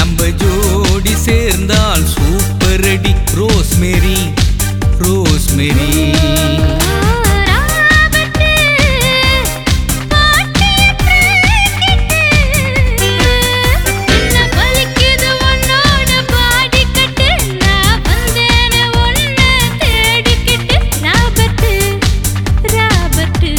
நம்ம ஜோடி சேர்ந்தால் சூப்பர் அடி ரோஸ்மேரி ரோஸ்மேரி ராபத்து பாட்டியற்ற என்ன பலிக்குது உன்னோட பாடிக்கட்டு நான் வந்தேன உன்னை தேடிக்கிட்டு ராபத்து ராபத்து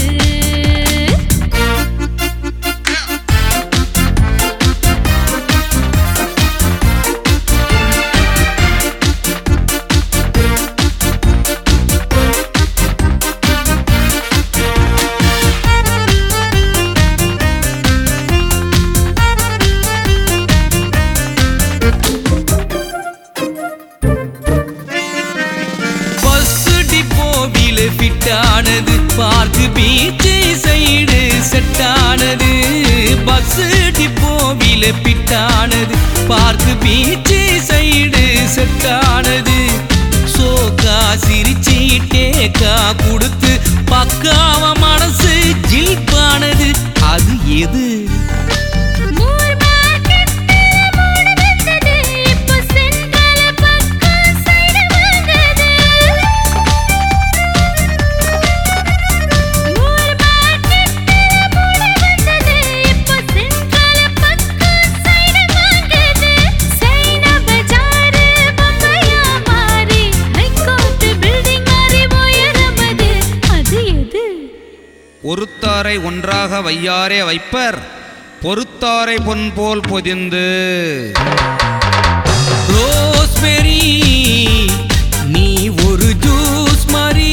பஸ் டிப்போவில ஃபிட் ஆனது பார்க் பீச் சைடு செட் ஆனது பஸ் டிப்போவில ஃபிட் ஆனது பார்க் பீச் சைடு செட் ஆனது சோக்கா சிரிச்சு டேக்கா கொடுத்து பக்காவ மனசு ஜில்பானது அது எது மூர் மார்க்கெட்டு மூடு வந்தது இப்போ சென்ட்ரல் பக்கம் சைடு வந்தது மூர் மார்க்கெட்டு மூடு வந்தது இப்போ சென்ட்ரல் பக்கம் சைடு வந்தது சைனா பஜார் பம்பையா மாறி ஹைகோர்ட் பில்டிங் மாறி உயரமது அது எது ஒருத்தாரை ஒன்றாக வையாரே வைப்பர் பொறுத்தாரை பொன் போல் பொதிந்து ரோஸ்பெரி நீ ஒரு ஜூஸ் மாதிரி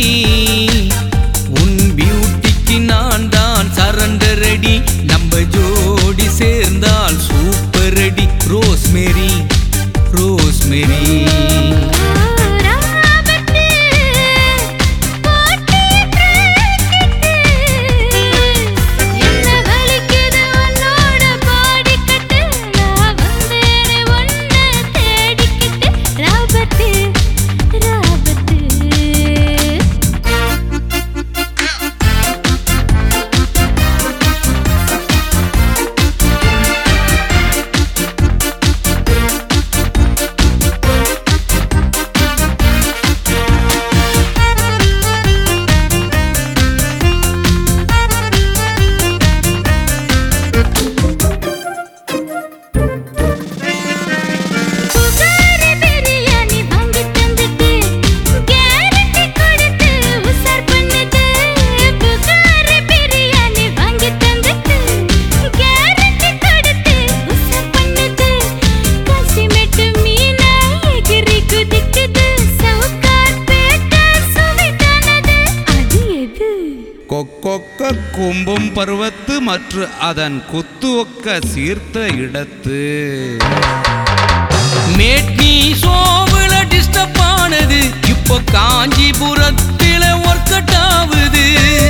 உன் பியூட்டிக்கு நான் தான் சரண்டர் அடி நம்ம ஜோடி சேர்ந்தால் சூப்பர் அடி ரோஸ்மேரி ரோஸ்மேரி ராபத்து பாட்டியற்ற என்ன வலிக்குது உன்னோட பாடிக்கட்டு நான் வந்தேனே உன்னை தேடிக்கிட்டு ராபத்து ராபத்து புகாரி பிரியாணி வாங்கி தந்துட்டு கேரண்டி கொடுத்து உசார் பண்ணுது புகாரி பிரியாணி வாங்கி தந்துட்டு கேரண்டி கொடுத்து உசார் பண்ணுது காசிமெட்டு மீனா எகிரி குதிக்குது சவுக்கார் பேட்டா சுவைதானது அது எது கொக்கொக்க கும்பும் பருவத்து மற்ற அதன் குத்து ஒக்க சீர்த்த இடத்து மேட்னி சோவுல டிஸ்டர்ப் ஆனது இப்போ காஞ்சிபுரத்தில ஒர்க் அவுட் ஆகுது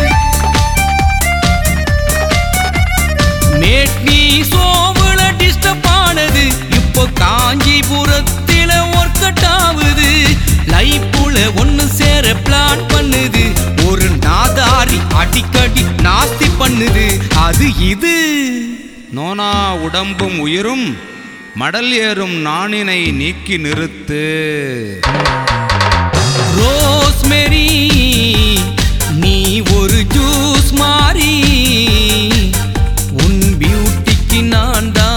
மேட்னி சோவுல டிஸ்டர்ப் ஆனது இப்போ காஞ்சிபுரத்தில ஒர்க் அவுட் ஆகுது லைஃப்ல ஒண்ணு சேர பிளான் பண்ணுது ஒரு நாதாரி அடிக்கடி நாஸ்தி பண்ணுது அது இது நோனா உடம்பும் உயிரும் மடல் ஏறும் நாணினை நீக்கி நிறுத்து ரோஸ்மெரி நீ ஒரு ஜூஸ் மாறி உன் பியூட்டிக்கு நான் தான்